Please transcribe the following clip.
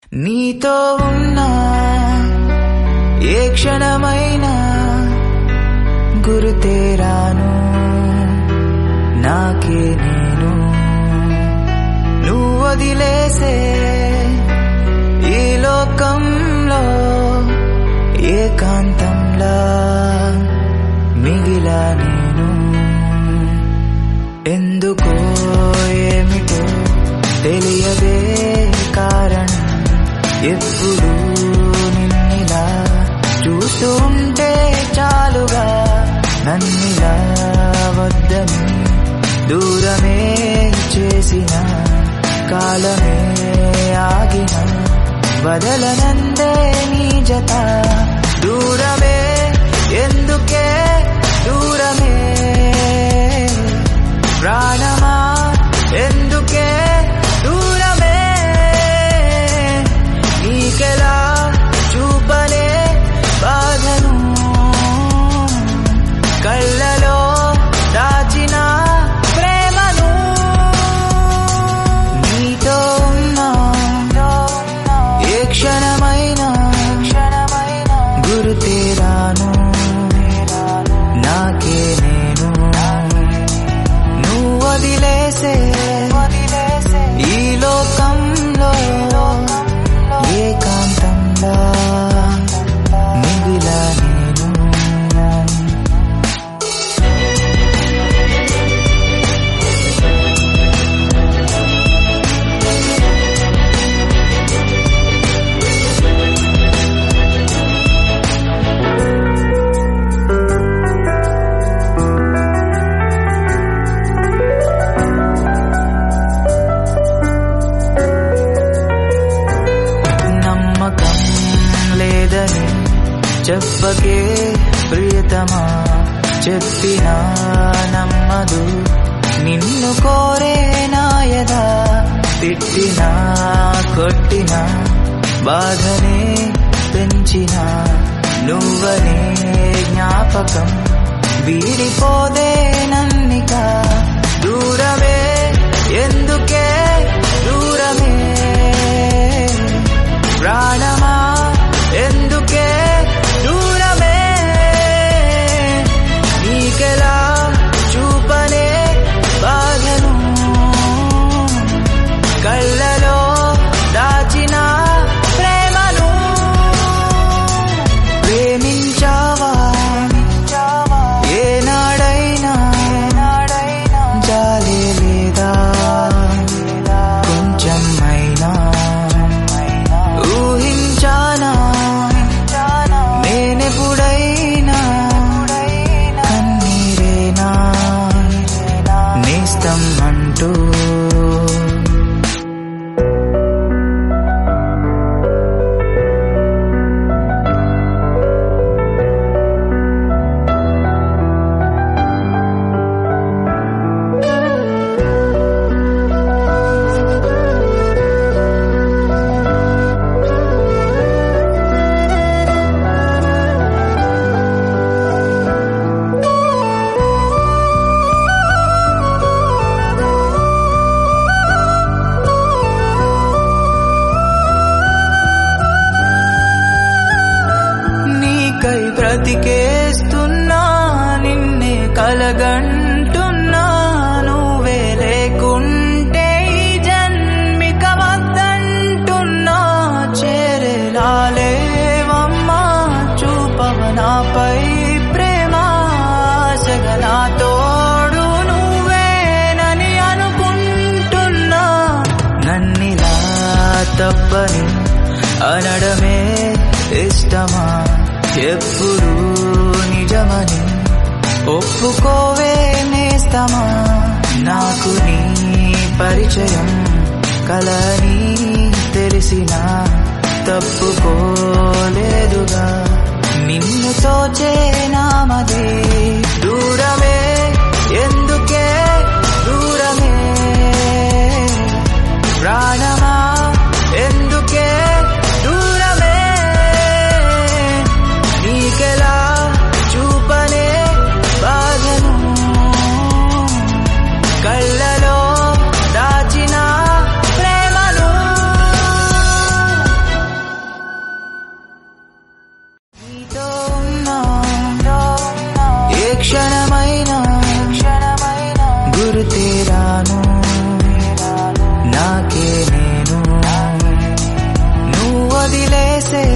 నీతో ఉన్నా ఏ క్షణమైనా గురుతేరాను నాకే నేను నువ్వు వదిలేసే ఈ లోకంలో ఏకాంతంలా మిగిలా నేను ఎందుకో ఏమిటో తెలియదే కారణం ఎప్పుడు నిన్నిలా చూస్తూ ఉంటే చాలుగా నన్నిలా వద్దని దూరమే చేసిన కాలమే ఆగిన వదలనందే నీ జత దూరమే ఎందుకే దూరమే ప్రాణమా ఎందుకే దూరమే నీకెలా చూపలే బాధను కళ్ళలో దాచిన ప్రేమను నీతో ఉన్నా ఏ క్షణమైనా గురుతేరాను నాకే నేను నువ్వు వదిలేసే ఈ లోకంలో ఏకాంతంగా మిగిలా నేను నమ్మకం లేదని చెప్పకే ప్రియతమా చెప్పినా నమ్మదు నిన్ను కోరే నాయదా తిట్టినా కొట్టినా బాధనే పెంచిన నువ్వనే జ్ఞాపకం వీడిపోదే నన్నిక దూరమే ఎందుకే దూరమే ప్రాణమా ఎందుకే దూరమే నీకెలా చూపనే బాధను కళ్ళలో దాచిన ప్రేమను ప్రేమించావా ఏనాడైనా జాలే లేదా కొంచెమైనా ఊహించానా నేనెప్పుడైనా కన్నీరేనా నేస్తం అంటూ నీకై బ్రతికేస్తున్నా నిన్నే కలగంటున్నా నువ్వే లేకుంటే ఈ జన్మిక వద్దంటున్నా చేరేలాలేవమ్మా చూపవనాపై ప్రేమ ఆశగా నా తోడు నువ్వేనని అనుకుంటున్నా నన్నిలా తప్పని అనడమే ఇష్టమా ఎప్పుడు నిజమని ఒప్పుకోవే నేస్తమా నాకు నీ పరిచయం కలని తెలిసిన తప్పుకోలేదుగా నిన్ను తోచే నామదే దూరమే ఎందుకే దూరమే ప్రాణమా ఎందుకే దూరమే నీకెలా చూపనే బాధను కళ్ళలో దాచిన ప్రేమను చేసే